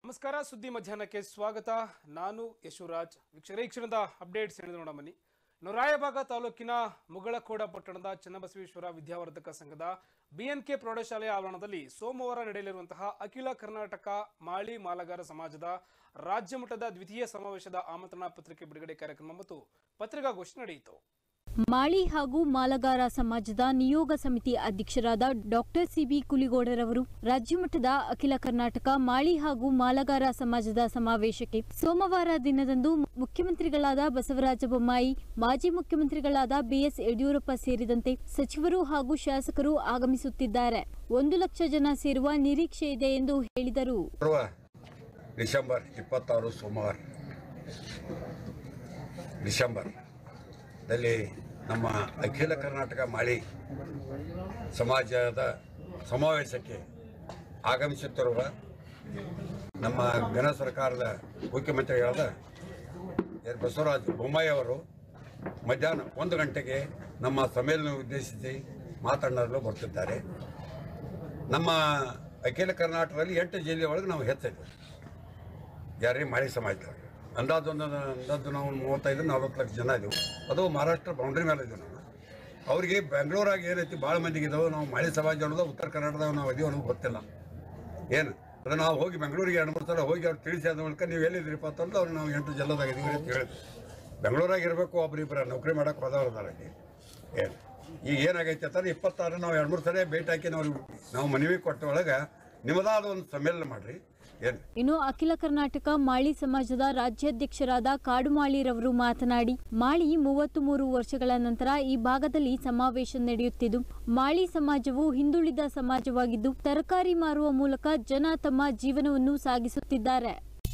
ನಮಸ್ಕಾರ ಸುದ್ದಿ ಮಧ್ಯಾಹ್ನಕ್ಕೆ ಸ್ವಾಗತ ನಾನು ಯಶುರಾಜ್ ವೀಕ್ಷಕರೇ ಈ ಕ್ಷಣದ ಅಪ್ಡೇಟ್ಸ್ ಹೇಳಿದ ನೋಡ ಬನ್ನಿ ಇನ್ನು ರಾಯಬಾಗ ತಾಲೂಕಿನ ಮುಗಳಕೋಡ ಪಟ್ಟಣದ ಚನ್ನಬಸವೇಶ್ವರ ವಿದ್ಯಾವರ್ಧಕ ಸಂಘದ ಬಿಎನ್ಕೆ ಪ್ರೌಢಶಾಲೆಯ ಆವರಣದಲ್ಲಿ ಸೋಮವಾರ ನಡೆಯಲಿರುವಂತಹ ಅಖಿಲ ಕರ್ನಾಟಕ ಮಾಳಿ ಮಾಲಗಾರ ಸಮಾಜದ ರಾಜ್ಯ ಮಟ್ಟದ ದ್ವಿತೀಯ ಸಮಾವೇಶದ ಆಮಂತ್ರಣ ಪತ್ರಿಕೆ ಬಿಡುಗಡೆ ಕಾರ್ಯಕ್ರಮ ಮತ್ತು ಪತ್ರಿಕಾಗೋಷ್ಠಿ ನಡೆಯಿತು ಮಾಳಿ ಹಾಗೂ ಮಾಲಗಾರ ಸಮಾಜದ ನಿಯೋಗ ಸಮಿತಿ ಅಧ್ಯಕ್ಷರಾದ ಡಾಕ್ಟರ್ ಸಿಬಿ ಕುಲಿಗೌಡರವರು ರಾಜ್ಯಮಟ್ಟದ ಅಖಿಲ ಕರ್ನಾಟಕ ಮಾಳಿ ಹಾಗೂ ಮಾಲಗಾರ ಸಮಾಜದ ಸಮಾವೇಶಕ್ಕೆ ಸೋಮವಾರ ದಿನದಂದು ಮುಖ್ಯಮಂತ್ರಿಗಳಾದ ಬಸವರಾಜ ಬೊಮ್ಮಾಯಿ ಮಾಜಿ ಮುಖ್ಯಮಂತ್ರಿಗಳಾದ ಬಿಎಸ್ ಯಡಿಯೂರಪ್ಪ ಸೇರಿದಂತೆ ಸಚಿವರು ಹಾಗೂ ಶಾಸಕರು ಆಗಮಿಸುತ್ತಿದ್ದಾರೆ ಒಂದು ಲಕ್ಷ ಜನ ಸೇರುವ ನಿರೀಕ್ಷೆ ಇದೆ ಎಂದು ಹೇಳಿದರು ಬರುವ ಡಿಸೆಂಬರ್ ಇಪ್ಪತ್ತಾರು ಸೋಮವಾರ ಡಿಸೆಂಬರ್ದಲ್ಲಿ ನಮ್ಮ ಅಖಿಲ ಕರ್ನಾಟಕ ಮಾಳಿ ಸಮಾಜದ ಸಮಾವೇಶಕ್ಕೆ ಆಗಮಿಸುತ್ತಿರುವ ನಮ್ಮ ಘನ ಸರ್ಕಾರದ ಮುಖ್ಯಮಂತ್ರಿಗಳಾದ ಎಸ್ ಬಸವರಾಜ ಬೊಮ್ಮಾಯಿ ಅವರು ಮಧ್ಯಾಹ್ನ ಒಂದು ಗಂಟೆಗೆ ನಮ್ಮ ಸಮ್ಮೇಳನ ಉದ್ದೇಶಿಸಿ ಮಾತನಾಡಲು ಬರ್ತಿದ್ದಾರೆ ನಮ್ಮ ಅಖಿಲ ಕರ್ನಾಟಕದಲ್ಲಿ ಎಂಟು ಜಿಲ್ಲೆ ಒಳಗೆ ನಾವು ಹೆಚ್ಚಿದ್ವಿ ಯಾರೇ ಮಾಳಿ ಸಮಾಜದವ್ರು ಅಂದಾಜು ಒಂದು ಅಂದಾಜು ನಾವು ಮೂವತ್ತೈದು ನಲ್ವತ್ತು ಲಕ್ಷ ಜನ ಇದ್ದೀವಿ ಅದು ಮಹಾರಾಷ್ಟ್ರ ಬೌಂಡ್ರಿ ಮೇಲೆ ಇದ್ದೀವಿ ನಾವು ಅವ್ರಿಗೆ ಬೆಂಗಳೂರಾಗ ಏನೈತಿ ಭಾಳ ಮಂದಿಗೆ ಇದಾವೆ ನಾವು ಮಾಳಿ ಸಮಾಜ ಅನ್ನೋದು ಉತ್ತರ ಕನ್ನಡದಾಗ ನಾವು ಇದೀವಿ ಅನ್ನೋದು ಗೊತ್ತಿಲ್ಲ ಏನು ಅದು ನಾವು ಹೋಗಿ ಬೆಂಗಳೂರಿಗೆ ಎರಡು ಮೂರು ಸಲ ಹೋಗಿ ಅವ್ರು ತಿಳಿಸಿ ಆದ ಮೂಲಕ ನೀವು ಎಲ್ಲಿದ್ದೀರಿಪ್ಪ ಅಂತಂದು ಅವ್ರು ನಾವು ಎಂಟು ಜಿಲ್ಲೆದಾಗ ಇದೀವಿ ಅಂತ ಹೇಳಿದ್ವಿ ಬೆಂಗಳೂರಾಗ ಇರಬೇಕು ಒಬ್ರು ಇಬ್ಬರು ನೌಕರಿ ಮಾಡೋಕೆ ಹೋದವ್ರು ಅದಾರ ಇಲ್ಲಿ ಏನು ಈಗ ಏನಾಗೈತೆ ಅಂತಂದ್ರೆ ಇಪ್ಪತ್ತಾರು ನಾವು ಎರಡು ಮೂರು ಸಲ ಭೇಟಿ ಹಾಕಿ ನಾವು ನಾವು ಮನವಿ ಕೊಟ್ಟ ಒಳಗೆ ನಿಮ್ಮದಾದ ಒಂದು ಸಮ್ಮೇಳನ ಮಾಡಿರಿ ಏನು ಇನ್ನು ಅಖಿಲ ಕರ್ನಾಟಕ ಮಾಳಿ ಸಮಾಜದ ರಾಜ್ಯಾಧ್ಯಕ್ಷರಾದ ಕಾಡುಮಾಳಿರವರು ಮಾತನಾಡಿ ಮಾಳಿ ಮೂವತ್ತು ಮೂರು ವರ್ಷಗಳ ನಂತರ ಈ ಭಾಗದಲ್ಲಿ ಸಮಾವೇಶ ನಡೆಯುತ್ತಿದ್ದು ಮಾಳಿ ಸಮಾಜವು ಹಿಂದುಳಿದ ಸಮಾಜವಾಗಿದ್ದು ತರಕಾರಿ ಮಾರುವ ಮೂಲಕ ಜನ ತಮ್ಮ ಜೀವನವನ್ನು ಸಾಗಿಸುತ್ತಿದ್ದಾರೆ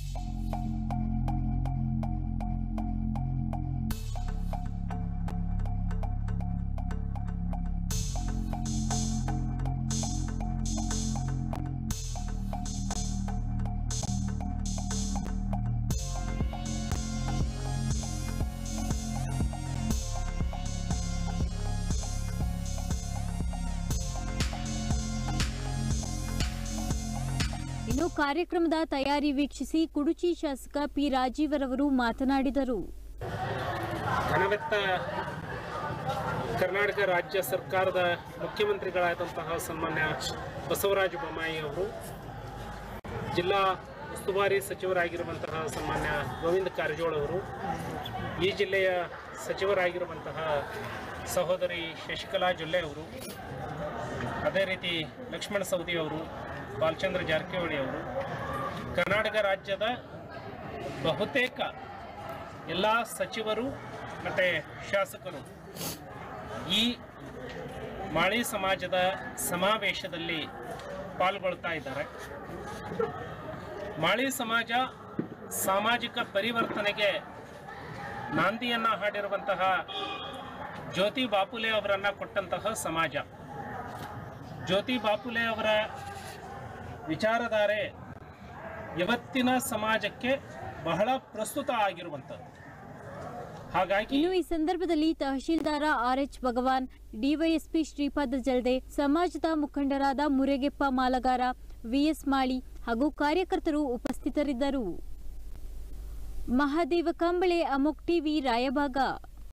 ಇನ್ನು ಕಾರ್ಯಕ್ರಮದ ತಯಾರಿ ವೀಕ್ಷಿಸಿ ಕುಡುಚಿ ಶಾಸಕ ಪಿ ರಾಜೀವರವರು ಮಾತನಾಡಿದರು ಘನವೆತ್ತ ಕರ್ನಾಟಕ ರಾಜ್ಯ ಸರ್ಕಾರದ ಮುಖ್ಯಮಂತ್ರಿಗಳಾದಂತಹ ಸನ್ಮಾನ್ಯ ಬಸವರಾಜ ಬೊಮ್ಮಾಯಿ ಅವರು ಜಿಲ್ಲಾ ಉಸ್ತುವಾರಿ ಸಚಿವರಾಗಿರುವಂತಹ ಸನ್ಮಾನ್ಯ ಗೋವಿಂದ ಕಾರಜೋಳ ಅವರು ಈ ಜಿಲ್ಲೆಯ ಸಚಿವರಾಗಿರುವಂತಹ ಸಹೋದರಿ ಶಶಿಕಲಾ ಜೊಲ್ಲೆ ಅವರು ಅದೇ ರೀತಿ ಲಕ್ಷ್ಮಣ ಸವದಿ ಅವರು ಬಾಲಚಂದ್ರ ಜಾರಕಿಹೊಳಿ ಅವರು ಕರ್ನಾಟಕ ರಾಜ್ಯದ ಬಹುತೇಕ ಎಲ್ಲ ಸಚಿವರು ಮತ್ತು ಶಾಸಕರು ಈ ಮಾಳಿ ಸಮಾಜದ ಸಮಾವೇಶದಲ್ಲಿ ಪಾಲ್ಗೊಳ್ತಾ ಇದ್ದಾರೆ ಮಾಳಿ ಸಮಾಜ ಸಾಮಾಜಿಕ ಪರಿವರ್ತನೆಗೆ ನಾಂದಿಯನ್ನು ಹಾಡಿರುವಂತಹ ಜ್ಯೋತಿ ಬಾಪುಲೆ ಅವರನ್ನು ಕೊಟ್ಟಂತಹ ಸಮಾಜ ಜ್ಯೋತಿ ಬಾಪುಲೆ ಅವರ ವಿಚಾರಧಾರೆ ಇವತ್ತಿನ ಸಮಾಜಕ್ಕೆ ಬಹಳ ಪ್ರಸ್ತುತ ಆಗಿರುವಂಥದ್ದು ಹಾಗಾಗಿ ಇನ್ನು ಈ ಸಂದರ್ಭದಲ್ಲಿ ತಹಶೀಲ್ದಾರ ಆರ್ಎಚ್ ಭಗವಾನ್ ಡಿವೈಎಸ್ಪಿ ಶ್ರೀಪಾದ ಜಲ್ದೆ ಸಮಾಜದ ಮುಖಂಡರಾದ ಮುರೆಗೆಪ್ಪ ಮಾಲಗಾರ ವಿಎಸ್ ಮಾಳಿ ಹಾಗೂ ಕಾರ್ಯಕರ್ತರು ಉಪಸ್ಥಿತರಿದ್ದರು ಮಹಾದೇವ ಕಂಬಳೆ ಅಮೋಕ್ ಟಿವಿ ರಾಯಭಾಗ